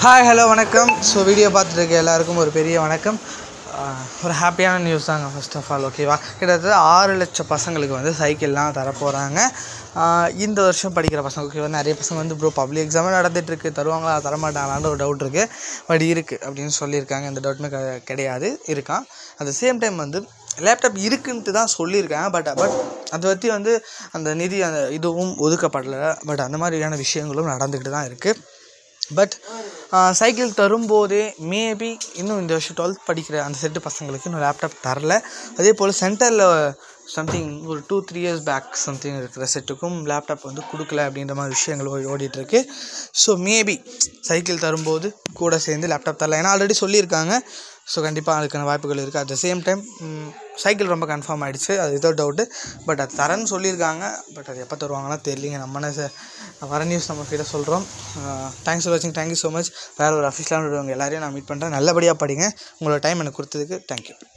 hi hello வணக்கம் so video பார்த்துட்டு இருக்க எல்லாருக்கும் ஒரு பெரிய வணக்கம் ஆஹ் ஒரு ஹாப்பியான நியூஸ் தாங்க ஃபர்ஸ்ட் ஆஃப் ஆல் ஓகேவா கிட்டத்தட்ட ஆறு லட்சம் பசங்களுக்கு வந்து சைக்கிள்லாம் தரப்போகிறாங்க இந்த வருஷம் படிக்கிற பசங்க ஓகேவா நிறைய பசங்க வந்து ப்ரோ பப்ளிக் எக்ஸாமே நடந்துகிட்ருக்கு தருவாங்களா தரமாட்டாங்களான்னு ஒரு டவுட் இருக்குது பட் இருக்குது அப்படின்னு சொல்லியிருக்காங்க எந்த டவுட்டுமே க- கிடையாது இருக்கான் அட் த சேம் டைம் வந்து லேப்டாப் இருக்குன்ட்டு தான் சொல்லியிருக்காங்க பட் பட் அதை பற்றி வந்து அந்த நிதி அந்த இதுவும் ஒதுக்கப்படலை பட் அந்த மாதிரியான விஷயங்களும் நடந்துக்கிட்டு தான் இருக்குது பட் சைக்கிள் தரும்போதே மேபி இன்னும் இந்த வருஷம் டுவெல்த் படிக்கிற அந்த செட்டு பசங்களுக்கு இன்னும் லேப்டாப் தரல அதே போல் சென்டரில் சம்திங் ஒரு two three years back something இருக்கிற செட்டுக்கும் லேப்டாப் வந்து கொடுக்கல அப்படின்ற மாதிரி விஷயங்கள் ஓ- ஓடிட்டுருக்கு ஸோ மேபி சைக்கிள் தரும்போது கூட சேர்ந்து லேப்டாப் தரல ஏன்னா ஆல்ரெடி சொல்லியிருக்காங்க ஸோ கண்டிப்பாக அதுக்கான வாய்ப்புகள் இருக்குது at the same time cycle ரொம்ப கன்ஃபார்ம் ஆகிடுச்சு அது ஏதோ டவுட்டு பட் அது தரேன்னு சொல்லியிருக்காங்க பட் அது எப்போ தருவாங்கன்னா தெரியலிங்க நம்ம என்ன சார் வர நியூஸ் நம்ம கிட்ட சொல்கிறோம் தேங்க்ஸ் ஃபார் வாட்சிங் தேங்க்யூ ஸோ மச் வேறு ஒரு அஃபிஷியலான உங்கள் எல்லாரையும் நான் மீட் பண்ணுறேன் நல்லபடியாக படிங்க உங்களோட டைம் எனக்கு கொடுத்ததுக்கு தேங்க்யூ